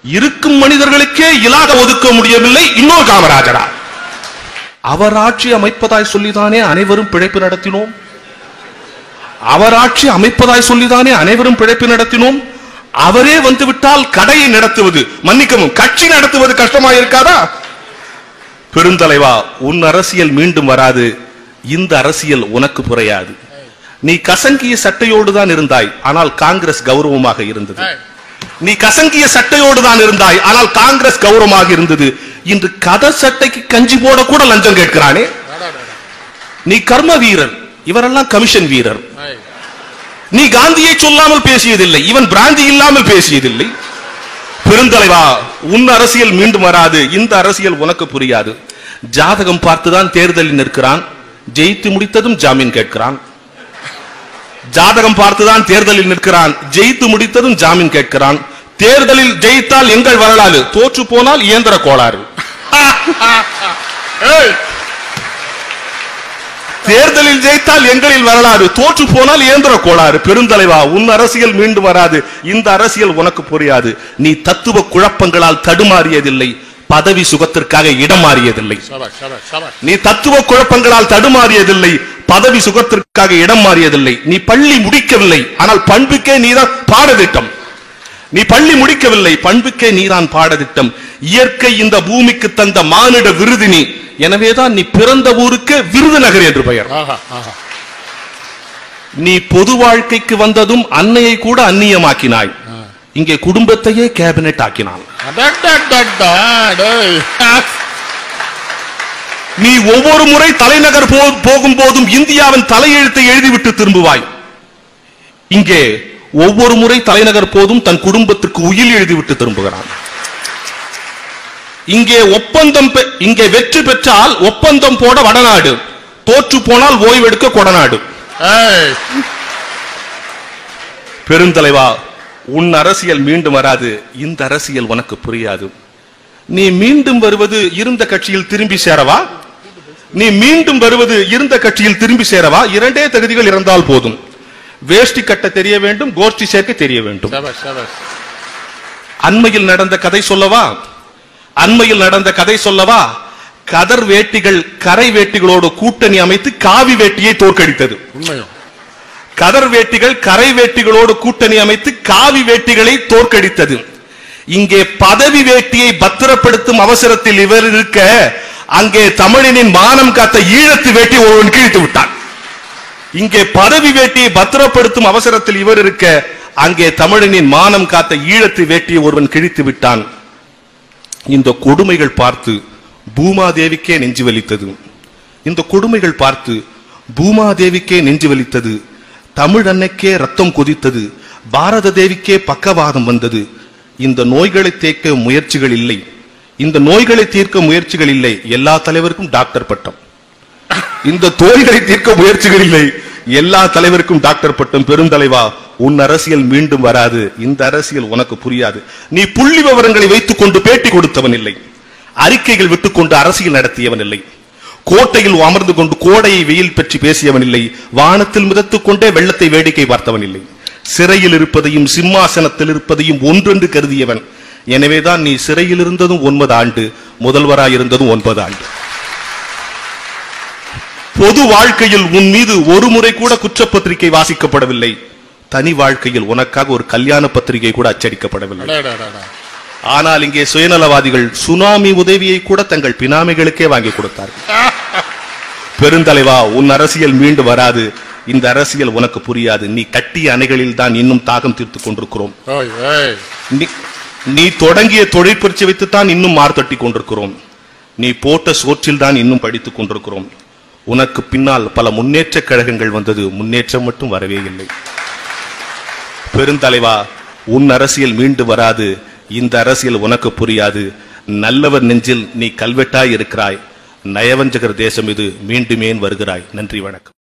இருக்கும் மனிதர்களுக்கே இலாக ஒதுக்க முடியவில்லை இன்னொரு காமராஜரா அவர் ஆட்சி அமைப்பதாய் சொல்லிதானே அனைவரும் பிழைப்பு நடத்தினோம் அவர் ஆட்சி அமைப்பதாய் சொல்லிதானே அனைவரும் பிழைப்பு நடத்தினோம் அவரே வந்துவிட்டால் கடையை நடத்துவது மன்னிக்கவும் கட்சி நடத்துவது கஷ்டமா இருக்காதா பெருந்தலைவா உன் அரசியல் மீண்டும் வராது இந்த அரசியல் உனக்கு புரியாது நீ கசங்கிய சட்டையோடு தான் இருந்தாய் ஆனால் காங்கிரஸ் கௌரவமாக இருந்தது நீ கசங்கிய சட்டையோடு தான் இருந்தாய் ஆனால் காங்கிரஸ் கௌரவமாக இருந்தது இன்று கத சட்டைக்கு கஞ்சி போட கூட லஞ்சம் கேட்கிறானே நீ கர்ம வீரர் இவரெல்லாம் கமிஷன் வீரர் நீ காந்தியை சொல்லாமல் பேசியதில்லை இவன் பிராந்தி இல்லாமல் பேசியதில்லை பெருந்தலைவா உன் அரசியல் மீண்டும் வராது இந்த அரசியல் உனக்கு புரியாது ஜாதகம் பார்த்துதான் தேர்தலில் நிற்கிறான் ஜெயித்து முடித்ததும் ஜாமீன் கேட்கிறான் ஜாதகம் பார்த்துதான் தேர்தலில் நிற்கிறான் ஜெயித்து முடித்ததும் ஜாமீன் கேட்கிறான் தேர்தலில் ஜெயித்தால் எங்கள் வரலாறு தோற்று போனால் இயந்திர கோளாறு தேர்தலில் ஜெயித்தால் எங்களில் வரலாறு தோற்று போனால் இயந்திர கோளாறு பெருந்தலைவா உன் அரசியல் மீண்டும் வராது இந்த அரசியல் உனக்கு புரியாது நீ தத்துவ குழப்பங்களால் தடுமாறியதில்லை பதவி சுகத்திற்காக இடம் மாறியதில்லை நீ தத்துவ குழப்பங்களால் தடுமாறியதில்லை பதவி சுகத்திற்காக இடம் மாறியதில்லை நீ பள்ளி முடிக்கவில்லை ஆனால் பண்புக்கே நீதான் பாடதிட்டம் நீ பள்ளி முடிக்கவில்லை பண்புக்கே நீதான் பாடதிட்டம் இயற்கை இந்த பூமிக்கு தந்த மானிட விருதினி எனவேதான் நீ பிறந்த ஊருக்கு விருதுநகர் என்று பெயர் நீ பொது வாழ்க்கைக்கு வந்ததும் அன்னையை கூட அந்நியமாக்கினாய் இங்கே குடும்பத்தையே கேபினெட் ஆக்கினான் நீ ஒவ்வொரு முறை தலைநகர் போ- போகும் போதும் இந்தியாவின் தலையெழுத்தை எழுதிவிட்டு திரும்புவாய் இங்கே ஒவ்வொரு முறை தலைநகர் போதும் தன் குடும்பத்துக்கு உயில் எழுதிவிட்டு திரும்புகிறான் இங்கே ஒப்பந்தம் பெ- இங்கே வெற்றி பெற்றால் ஒப்பந்தம் போட வடநாடு தோற்று போனால் ஓய்வெடுக்க கொடநாடு பெருந்தலைவா உன் அரசியல் மீண்டும் வராது இந்த அரசியல் உனக்கு புரியாது நீ மீண்டும் வருவது இருந்த கட்சியில் திரும்பி சேரவா நீ மீண்டும் வருவது இருந்த கட்சியில் திரும்பி சேரவா இரண்டே தகுதிகள் இருந்தால் போதும் வேஷ்டி கட்ட தெரிய வேண்டும் கோஷ்டி சேர்க்க தெரிய வேண்டும் அண்மையில் நடந்த கதை சொல்லவா அண்மையில் நடந்த கதை சொல்லவா கதர் வேட்டிகள் கரை வேட்டிகளோடு கூட்டணி அமைத்து காவி வேட்டியை தோற்கடித்தது உண்மையும் கதர் வேட்டிகள் கரை வேட்டிகளோடு கூட்டணி அமைத்து காவி வேட்டிகளை தோற்கடித்தது இங்கே பதவி வேட்டியை பத்திரப்படுத்தும் அவசரத்தில் இவர் இருக்க அங்கே தமிழனின் மானம் காத்த ஈழத்து வேட்டி ஒருவன் கிழித்து விட்டான் இங்கே பதவி வேட்டியை பத்திரப்படுத்தும் அவசரத்தில் இவர் இருக்க அங்கே தமிழனின் மானம் காத்த ஈழத்து வேட்டியை ஒருவன் கிழித்து விட்டான் இந்த கொடுமைகள் பார்த்து பூமாதேவிக்கே நெஞ்சு வலித்தது இந்த கொடுமைகள் பார்த்து பூமாதேவிக்கே நெஞ்சு வலித்தது தமிழ் அன்னைக்கே ரத்தம் கொதித்தது பாரத தேவிக்கே பக்கவாதம் வந்தது இந்த நோய்களை தேக்க முயற்சிகள் இல்லை இந்த நோய்களை தீர்க்க முயற்சிகள் இல்லை எல்லா தலைவருக்கும் டாக்டர் பட்டம் இந்த நோய்களை தீர்க்க முயற்சிகள் இல்லை எல்லா தலைவருக்கும் டாக்டர் பட்டம் பெருந்தலைவா உன் அரசியல் மீண்டும் வராது இந்த அரசியல் உனக்கு புரியாது நீ புள்ளி விவரங்களை வைத்துக் கொண்டு பேட்டி கொடுத்தவன் இல்லை அறிக்கைகள் விட்டுக்கொண்டு அரசியல் நடத்தியவன் இல்லை கோட்டையில் அமர்ந்து கொண்டு கோடையை வெயில் பற்றி பேசியவன் இல்லை வானத்தில் மிதத்துக் கொண்டே வெள்ளத்தை வேடிக்கை பார்த்தவன் இல்லை சிறையில் இருப்பதையும் சிம்மாசனத்தில் இருப்பதையும் ஒன்றென்று கருதியவன் எனவேதான் நீ சிறையில் இருந்ததும் ஒன்பது ஆண்டு முதல்வராய் இருந்ததும் ஒன்பது ஆண்டு பொது வாழ்க்கையில் உன் மீது ஒரு முறை கூட குற்றப்பத்திரிகை வாசிக்கப்படவில்லை தனி வாழ்க்கையில் உனக்காக ஒரு கல்யாண பத்திரிகை கூட அச்சடிக்கப்படவில்லை அடடடடா. ஆனால் இங்கே சுயநலவாதிகள் சுனாமி உதவியை கூட தங்கள் பினாமிகளுக்கே வாங்கி கொடுத்தார்கள் பெருந்தலைவா உன் அரசியல் மீண்டு வராது இந்த அரசியல் உனக்கு புரியாது நீ கட்டிய அணைகளில் தான் இன்னும் தாகம் தீர்த்துக் கொண்டிருக்கிறோம் ஓய், ஓய். நீ- நீ தொடங்கிய தொழிற்பயிற்சி வைத்துத்தான் இன்னும் மார்த்தட்டி கொண்டிருக்கிறோம் நீ போட்ட சோற்றில் தான் இன்னும் படித்துக் கொண்டிருக்கிறோம் உனக்கு பின்னால் பல முன்னேற்ற கழகங்கள் வந்தது முன்னேற்றம் மட்டும் வரவே இல்லை பெருந்தலைவா உன் அரசியல் மீண்டு வராது இந்த அரசியல் உனக்கு புரியாது நல்லவர் நெஞ்சில் நீ கல்வெட்டாய் இருக்கிறாய் நயவஞ்சகர் தேசம் இது மீண்டுமேன் வருகிறாய் நன்றி வணக்கம்